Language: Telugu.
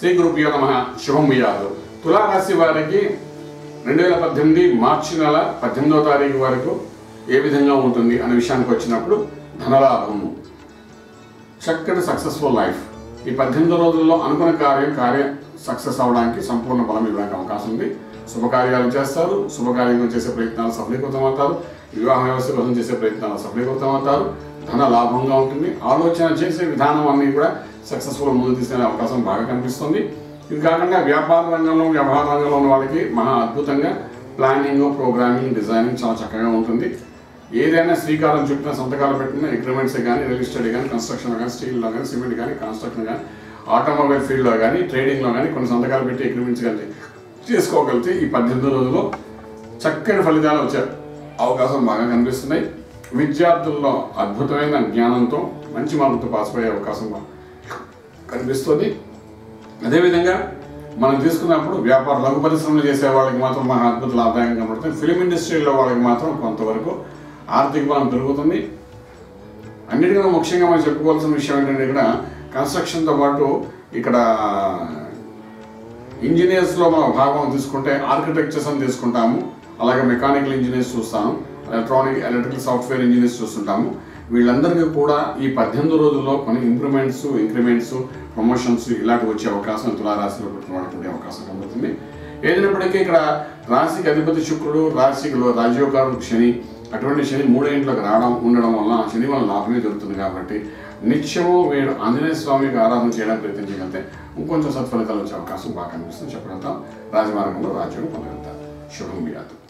శ్రీ గురుభ్యో నమ శుభం వ్యాధు తులారాశి వారికి రెండు వేల పద్దెనిమిది మార్చి నెల పద్దెనిమిదవ తారీఖు వరకు ఏ విధంగా ఉంటుంది అనే విషయానికి వచ్చినప్పుడు ధనలాభము చక్కటి సక్సెస్ఫుల్ లైఫ్ ఈ పద్దెనిమిది రోజుల్లో అనుకున్న కార్యం కార్య సక్సెస్ అవడానికి సంపూర్ణ బలం ఇవ్వడానికి అవకాశం ఉంది శుభకార్యాలు చేస్తారు శుభకార్యం చేసే ప్రయత్నాలు సఫలీకృతం అవుతారు వివాహ వ్యవస్థ కోసం చేసే ప్రయత్నాలు సఫలీకృతం అవుతారు ధన లాభంగా ఉంటుంది ఆలోచన చేసే విధానం అన్నీ కూడా సక్సెస్ఫుల్ ముందు తీసుకునే అవకాశం బాగా కనిపిస్తుంది ఇది కాకుండా వ్యాపార రంగంలో వ్యవహార రంగంలో ఉన్న వాళ్ళకి మహా అద్భుతంగా ప్లానింగ్ ప్రోగ్రామింగ్ డిజైనింగ్ చాలా చక్కగా ఉంటుంది ఏదైనా శ్రీకారం చుట్టిన సంతకాలు పెట్టిన అగ్రిమెంట్స్ కానీ రియల్ ఎస్టేట్ కానీ కన్స్ట్రక్షన్ కానీ స్టీల్లో కానీ సిమెంట్ కానీ కన్స్ట్రక్షన్ కానీ ఆటోమొబైల్ ఫీల్డ్లో కానీ ట్రేడింగ్లో కానీ కొన్ని సంతకాలు పెట్టి అగ్రిమెంట్స్ కానీ చేసుకోగలిగితే ఈ పద్దెనిమిది రోజుల్లో చక్కని ఫలితాలు వచ్చే అవకాశం బాగా కనిపిస్తున్నాయి విద్యార్థుల్లో అద్భుతమైన జ్ఞానంతో మంచి మార్కులతో పాస్ అయ్యే అవకాశం బా- కనిపిస్తుంది అదేవిధంగా మనం తీసుకున్నప్పుడు వ్యాపార లఘు పరిశ్రమలు చేసే వాళ్ళకి మాత్రం మహా అద్భుత లాభదాయకంగా కనబడుతుంది ఫిలిం ఇండస్ట్రీలో వాళ్ళకి మాత్రం కొంతవరకు ఆర్థిక బలం పెరుగుతుంది అన్నిటికన్నా ముఖ్యంగా మనం చెప్పుకోవాల్సిన విషయం ఏంటంటే ఇక్కడ కన్స్ట్రక్షన్తో పాటు ఇక్కడ ఇంజనీర్స్లో మనం భాగం తీసుకుంటే ఆర్కిటెక్చర్స్ అని తీసుకుంటాము అలాగే మెకానికల్ ఇంజనీర్స్ చూస్తాము ఎలక్ట్రానిక్ ఎలక్ట్రికల్ సాఫ్ట్వేర్ ఇంజనీర్స్ చూస్తుంటాము వీళ్ళందరికీ కూడా ఈ పద్దెనిమిది రోజుల్లో కొన్ని ఇంప్రూవ్మెంట్స్ ఇంక్రిమెంట్స్ ప్రమోషన్స్ ఇలాంటివి వచ్చే అవకాశం తులారాశిలో పుట్టిన వాళ్ళకి ఉండే అవకాశం కలుగుతుంది ఏదైనప్పటికీ ఇక్కడ రాశికి అధిపతి శుక్రుడు రాశిలో రాజయోగారు శని అటువంటి శని మూడో ఇంట్లోకి రావడం ఉండడం వల్ల శని వల్ల లాభమే జరుగుతుంది కాబట్టి నిత్యము వీడు ఆంజనేయ స్వామికి ఆరాధన చేయడానికి ప్రయత్నించగలిగితే ఇంకొంచెం సత్ఫలితాలు వచ్చే అవకాశం బాగా కనిపిస్తుంది చెప్పగలుగుతాం రాజమార్గంలో రాజ్యం పొందగలుగుతారు శుభం వ్యాధి